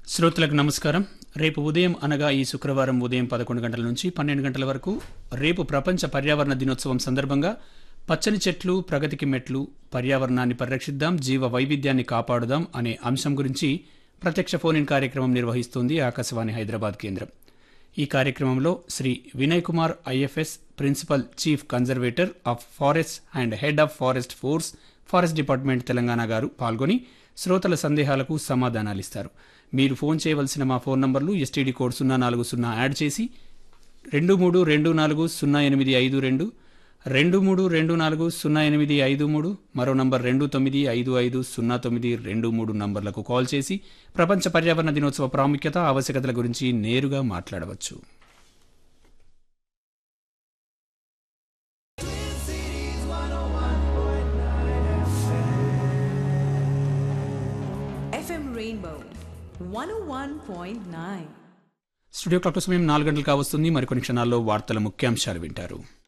శ్రోతలకు నమస్కారం రేపు ఉదయం అనగా ఈ శుక్రవారం ఉదయం పదకొండు గంటల నుంచి పన్నెండు గంటల వరకు రేపు ప్రపంచ పర్యావరణ దినోత్సవం సందర్భంగా పచ్చని చెట్లు ప్రగతికి మెట్లు పర్యావరణాన్ని పరిరక్షిద్దాం జీవ వైవిధ్యాన్ని కాపాడుదాం అనే అంశం గురించి ప్రత్యక్ష ఫోన్ ఇన్ కార్యక్రమం నిర్వహిస్తోంది ఆకాశవాణి హైదరాబాద్ కేంద్రం ఈ కార్యక్రమంలో Shri Vinay Kumar IFS principal chief conservator of forest and head of forest force forest department Telangana గారు పాల్గొని శ్రోతల సందేహాలకు సమాధానాలిస్తారు మీరు ఫోన్ చేయవలసిన మా ఫోన్ నంబర్లు ఎస్టీడీ కోడ్ సున్నా నాలుగు సున్నా యాడ్ చేసి రెండు మూడు రెండు నాలుగు సున్నా ఎనిమిది ఐదు రెండు రెండు మూడు రెండు నాలుగు సున్నా ఎనిమిది ఐదు మూడు మరో నంబర్ రెండు తొమ్మిది ఐదు ఐదు సున్నా తొమ్మిది రెండు మూడు నంబర్లకు కాల్ చేసి ప్రపంచ పర్యావరణ దినోత్సవ ప్రాముఖ్యత ఆవశ్యకతల గురించి నేరుగా మాట్లాడవచ్చు FM Rainbow 101.9. స్టూడియో క్లాక్ సమయం నాలుగు గంటలు కావస్తుంది మరికొన్ని క్షణాల్లో వార్తల ముఖ్యాంశాలు వింటారు